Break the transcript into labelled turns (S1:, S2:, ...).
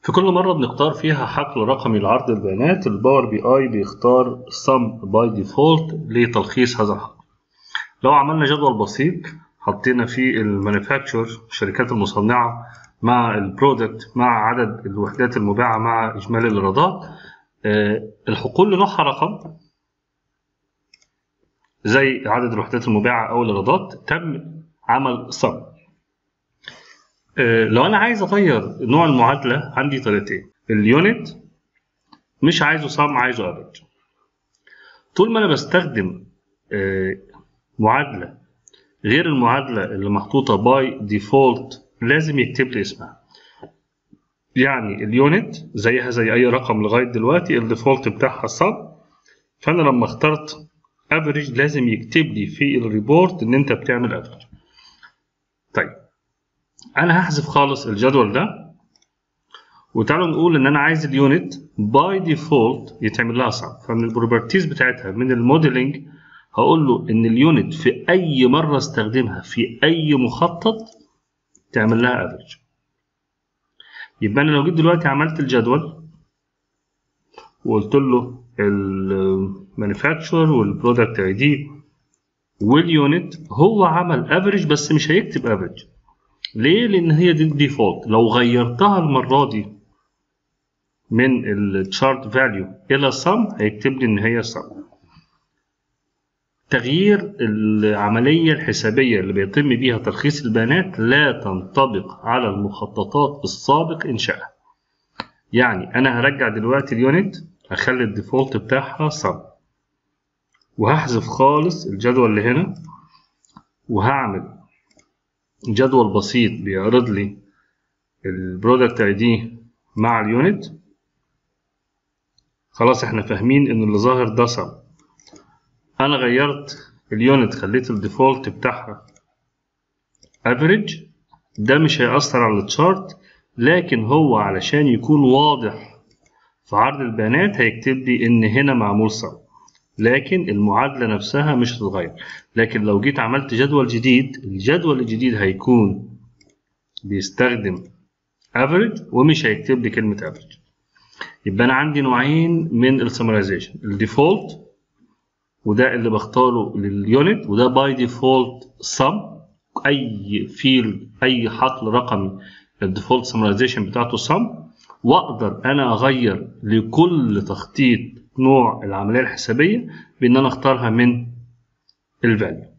S1: في كل مرة بنختار فيها حقل رقمي لعرض البيانات الباور بي اي بيختار sum by default لتلخيص هذا الحقل لو عملنا جدول بسيط حطينا فيه المانيفاكتشر الشركات المصنعة مع البرودكت مع عدد الوحدات المباعة مع إجمالي الإيرادات آه، الحقول لنوعها رقم زي عدد الوحدات المباعة أو الإيرادات تم عمل sum لو انا عايز اغير نوع المعادله عندي طريقتين اليونت مش عايزه صم عايزه افريج طول ما انا بستخدم معادله غير المعادله اللي محطوطه باي ديفولت لازم يكتب لي اسمها يعني اليونت زيها زي اي رقم لغايه دلوقتي الديفولت بتاعها صم فانا لما اخترت افريج لازم يكتب لي في الريبورت ان انت بتعمل افريج طيب انا هحذف خالص الجدول ده وتعالوا نقول ان انا عايز اليونت باي ديفولت يتعمل لها صم فمن البروبرتيز بتاعتها من الموديلنج هقول له ان اليونت في اي مره استخدمها في اي مخطط تعمل لها افريج يبقى انا لو جيت دلوقتي عملت الجدول وقلت له المانيفاكتشر والبرودكت اي دي واليونت هو عمل افريج بس مش هيكتب افريج ليه؟ لأن هي دي الديفولت لو غيرتها المرة دي من التشارت فاليو إلى sum هيكتب لي إن هي sum تغيير العملية الحسابية اللي بيتم بيها تلخيص البيانات لا تنطبق على المخططات السابق إنشائها يعني أنا هرجع دلوقتي اليونت هخلي الديفولت بتاعها sum وهحذف خالص الجدول اللي هنا وهعمل جدول بسيط بيعرض لي البرودكت اي دي مع اليونت خلاص احنا فاهمين ان اللي ظاهر ده صم انا غيرت اليونت خليت الديفولت بتاعها افريج ده مش هيأثر على التشارت لكن هو علشان يكون واضح في عرض البيانات هيكتب لي ان هنا معمول صم لكن المعادلة نفسها مش هتتغير لكن لو جيت عملت جدول جديد الجدول الجديد هيكون بيستخدم average ومش هيكتب لي كلمة average يبقى أنا عندي نوعين من السمرايزيشن الديفولت وده اللي بختاره لليونت وده باي ديفولت sum أي فيلد أي حقل رقمي الديفولت سمرايزيشن بتاعته sum وأقدر أنا أغير لكل تخطيط نوع العملية الحسابية بإن أنا أختارها من الفاليو